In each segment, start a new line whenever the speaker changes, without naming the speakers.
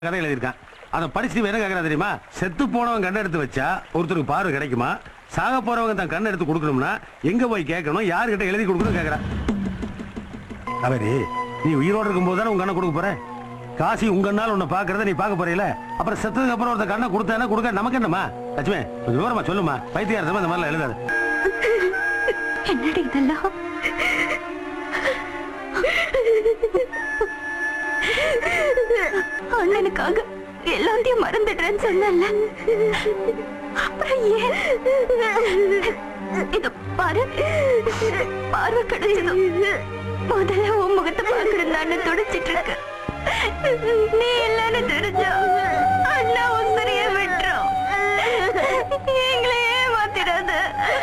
கதை எழுதியிருக்கான் அதை படிச்சு என்ன கேட்கறா தெரியுமா செத்து போனவன் கண்ணை எடுத்து வச்சா ஒருத்தருக்கு பார்வை கிடைக்குமா சாக போறவங்க தன் கண்ணை எடுத்து கொடுக்கணும்னா எங்க போய் கேட்கணும் யார்கிட்ட எழுதி கொடுக்கணும் கேட்கறா அவரு நீ உயிரோடு இருக்கும்போது தானே உங்க கண்ணை கொடுக்க போற காசி உங்க கண்ணால் உன்னை பாக்குறத நீ பார்க்க போறீல அப்புறம் செத்ததுக்கு அப்புறம் ஒருத்த கண்ணை கொடுத்தானா கொடுக்க நமக்கு என்னமா லட்சுமி கொஞ்சம் விவரமா சொல்லுமா பைத்தியாரத்தமா இந்த மாதிரிலாம் எழுதாது
என்னடி இதெல்லாம் அண்ணனுக்காக எல்லாத்தையும் மறந்துடுறேன்னு சொன்னல அப்புறம் ஏன் இத பாரு பார்வை கிடைச்சதும் முதல்ல உன் முகத்தை பார்க்கணும்னு துடிச்சிட்டு இருக்கு நீ இல்லைன்னு தெரிஞ்சா அண்ணா உசிரிய விட்டுரும் எங்களை ஏமாத்திடாத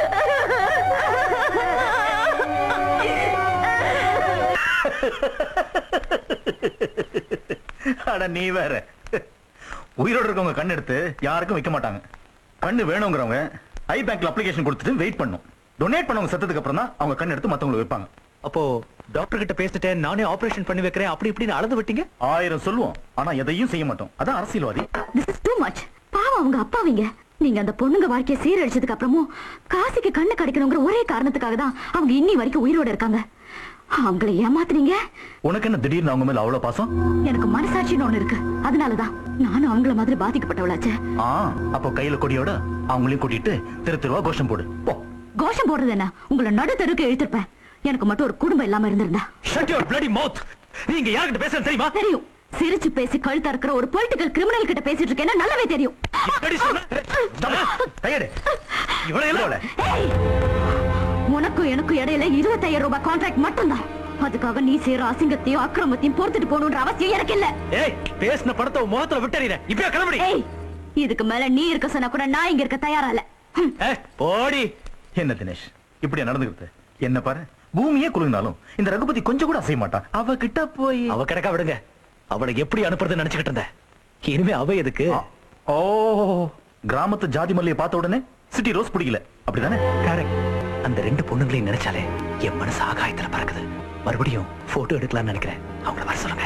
அட நீ வேற உயிரோட இருக்கவங்க கண் எடுத்து யாருக்கும் வைக்க மாட்டாங்க கண்ணு வேணுங்கிறவங்க ஐ பேங்க்ல அப்ளிகேஷன் கொடுத்துட்டு வெயிட் பண்ணும் டொனேட் பண்ணவங்க செத்ததுக்கு அப்புறம் தான் அவங்க கண் எடுத்து மத்தவங்களுக்கு வைப்பாங்க
அப்போ டாக்டர் கிட்ட பேசிட்டேன் நானே ஆபரேஷன் பண்ணி வைக்கிறேன் அப்படி இப்படின்னு அளந்து விட்டீங்க
ஆயிரம் சொல்லுவோம் ஆனா எதையும் செய்ய மாட்டோம் அதான் அரசியல்வாதி
திஸ் இஸ் டூ மச் பாவம் அவங்க அப்பாவிங்க நீங்க அந்த பொண்ணுங்க வாழ்க்கைய சீரழிச்சதுக்கு அப்புறமும் காசிக்கு கண்ணு கிடைக்கணுங்கிற ஒரே காரணத்துக்காக தான் அவங்க இன்னி வரைக்கும் உயிரோட இருக்காங்க அவங்கள ஏமாத்துனீங்க
உனக்கு என்ன திடீர்னு அவங்க மேல அவ்வளவு பாசம்
எனக்கு மனசாட்சின்னு ஒண்ணு இருக்கு அதனாலதான் நானும் அவங்கள மாதிரி பாதிக்கப்பட்டவளாச்சே
ஆ அப்போ கையில கொடியோட அவங்களையும் கூட்டிட்டு தெரு தெருவா கோஷம் போடு போ
கோஷம் போடுறது என்ன உங்களை நடு தெருக்கு இழுத்திருப்பேன் எனக்கு மட்டும் ஒரு குடும்பம் இல்லாம இருந்திருந்தா
ஷட் யுவர் bloody mouth நீங்க யார்கிட்ட பேசுறது தெரியுமா
தெரியும் சிரிச்சு பேசி கழுத்தா இருக்கிற ஒரு பொலிட்டிக்கல் கிரிமினல் கிட்ட பேசிட்டு இருக்கேன்னு நல்லாவே தெரியும்
எப்படி சொன்ன
தம்பி, கையெடு
இவ்வளவு
இல்ல,
இல்ல
இல்ல.
ஏய்! உனக்கும் எனக்கும் இடையில இருபத்தாயிரம் ரூபாய் கான்ட்ராக்ட் மட்டும்தான் அதுக்காக நீ செய்யற அசிங்கத்தையும் அக்கிரமத்தையும் பொறுத்துட்டு போகணுன்ற அவசியம் எனக்கு இல்ல
ஏய் பேசின படத்தை உன் முகத்துல விட்டறிற இப்ப கிளம்படி
ஏய் இதுக்கு மேல நீ இருக்க சொன்னா கூட நான் இங்க இருக்க தயாரா இல்ல ஹம்.
ஏய், போடி
என்ன தினேஷ் இப்படியா நடந்துக்கிறது என்ன பாரு பூமியே குலுங்கினாலும் இந்த ரகுபதி கொஞ்சம் கூட அசைய மாட்டான் அவ கிட்ட போய்
அவ கிடக்கா விடுங்க அவளை எப்படி அனுப்புறதுன்னு நினைச்சுக்கிட்டு இருந்தேன் இனிமே அவ எதுக்கு
ஆ. ஓ கிராமத்து ஜாதி மல்லியை பார்த்த உடனே சிட்டி ரோஸ் பிடிக்கல அப்படிதானே
கரெக்ட் அந்த ரெண்டு பொண்ணுங்களையும் நினைச்சாலே என் மனசு ஆகாயத்துல பறக்குது மறுபடியும் போட்டோ எடுக்கலாம்னு நினைக்கிறேன் அவங்கள வர சொல்லுங்க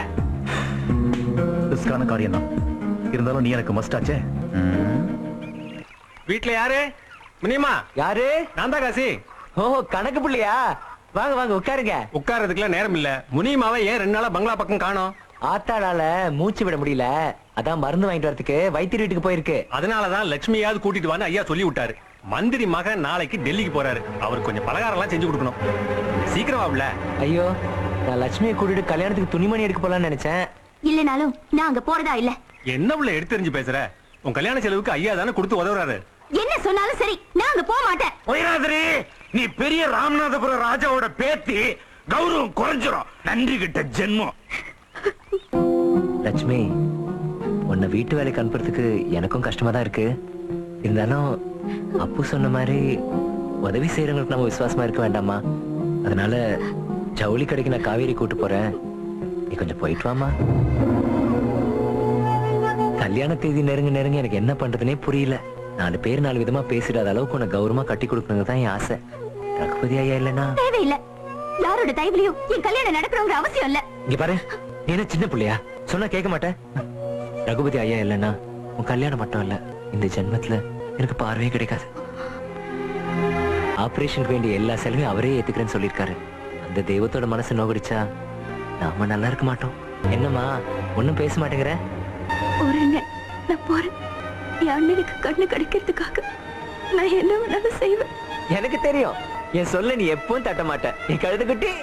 ரிஸ்கான காரியம் தான் இருந்தாலும் நீ எனக்கு மஸ்ட் ஆச்சே
வீட்ல யாரு முனியம்மா
யாரு
நான் தான் காசி
ஓ கணக்கு புள்ளியா வாங்க வாங்க உட்காருங்க
உட்கார்றதுக்குலாம் நேரம் இல்ல முனியம்மாவை ஏன் ரெண்டு நாளா பங்களா பக்கம் காணோம்
ஆத்தாடால மூச்சு விட முடியல அதான் மருந்து வாங்கிட்டு வரதுக்கு வைத்தியர் வீட்டுக்கு போயிருக்கு
அதனாலதான் லட்சுமியாவது கூட்டிட்டு வான்னு ஐயா சொல்லி விட்டாரு மந்திரி மகன் நாளைக்கு டெல்லிக்கு போறாரு அவருக்கு கொஞ்சம் பலகாரம் எல்லாம் செஞ்சு கொடுக்கணும் சீக்கிரம் வாப்ல
ஐயோ நான் லட்சுமியை கூட்டிட்டு கல்யாணத்துக்கு துணிமணி எடுக்க போலாம்னு நினைச்சேன்
இல்லனாலும் நான் அங்க போறதா இல்ல
என்ன உள்ள எடுத்தெறிஞ்சு பேசுற உன் கல்யாண செலவுக்கு ஐயா தானே கொடுத்து உதவுறாரு
என்ன சொன்னாலும் சரி நான் அங்க போக மாட்டேன்
ஒய்ராதிரி நீ பெரிய ராமநாதபுரம் ராஜாவோட பேத்தி கௌரவம் குறைஞ்சிரும் நன்றி கிட்ட ஜென்மம்
லட்சுமி உன்னை வீட்டு வேலைக்கு அனுப்புறதுக்கு எனக்கும் கஷ்டமா தான் இருக்கு இருந்தாலும் அப்பு சொன்ன மாதிரி உதவி செய்யறவங்களுக்கு நம்ம விசுவாசமா இருக்க வேண்டாமா அதனால ஜவுளி கடைக்கு நான் காவேரி கூட்டு போறேன் நீ கொஞ்சம் போயிட்டு வாமா கல்யாண தேதி நெருங்க நெருங்க எனக்கு என்ன பண்றதுனே புரியல நாலு பேர் நாலு விதமா பேசிடாத அளவுக்கு உன்னை கௌரவமா கட்டி கொடுக்கணுங்க தான் என் ஆசை ரகுபதி ஐயா இல்லைன்னா
தேவையில்லை யாரோட தயவுலயும் என் கல்யாணம் நடக்கணுங்கிற அவசியம் இல்ல
இங்க பாரு நீ என்ன சின்ன பிள்ளையா சொன்னா கேட்க மாட்டேன் ரகுபதி ஐயா இல்லைன்னா உன் கல்யாணம் மட்டும் இல்ல இந்த ஜென்மத்துல எனக்கு பார்வையே கிடைக்காது ஆபரேஷனுக்கு வேண்டிய எல்லா செலவையும் அவரே ஏத்துக்கிறேன்னு சொல்லியிருக்காரு அந்த தெய்வத்தோட மனசு நோகடிச்சா நாம நல்லா இருக்க மாட்டோம் என்னம்மா ஒண்ணும் பேச மாட்டேங்கிற
ஒரு நாள் நான் போறேன் என் அண்ணனுக்கு கண்ணு கிடைக்கிறதுக்காக நான் என்ன வேணாலும் செய்வேன்
எனக்கு தெரியும் என் சொல்ல நீ எப்பவும் தட்ட மாட்ட நீ கழுது குட்டி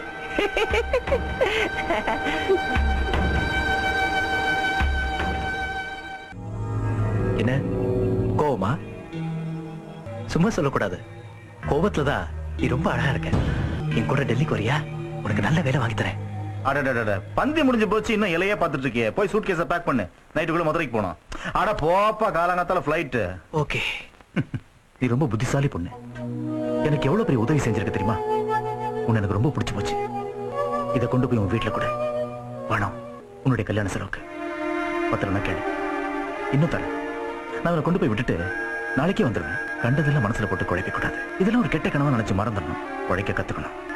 என்ன கோவமா சும்மா சொல்லக்கூடாது கோவத்துல தான் நீ ரொம்ப அழகா இருக்க என் கூட டெல்லிக்கு வரியா உனக்கு நல்ல வேலை வாங்கி தரேன்
அடடடட பந்தி முடிஞ்சு போச்சு இன்னும் இலையே பார்த்துட்டு இருக்கியே போய் சூட் கேஸ பேக் பண்ணு நைட்டுக்குள்ள மதுரைக்கு போனோம் அட போப்பா காலாங்காத்தால ஃபிளைட்
ஓகே
நீ ரொம்ப புத்திசாலி பொண்ணு எனக்கு எவ்வளவு பெரிய உதவி செஞ்சிருக்க தெரியுமா உன்னை எனக்கு ரொம்ப பிடிச்சு போச்சு இதை கொண்டு போய் உன் வீட்டுல கூட பணம் உன்னுடைய கல்யாண செலவுக்கு பத்திரம் கேளு இன்னும் தரேன் நான் அவனை கொண்டு போய் விட்டுட்டு நாளைக்கே வந்துடுவேன் கண்டதெல்லாம் மனசுல போட்டு குழைக்க கூடாது இதெல்லாம் ஒரு கெட்ட கனவா நினைச்சு மறந்துடணும் உழைக்க கத்துக்கணும்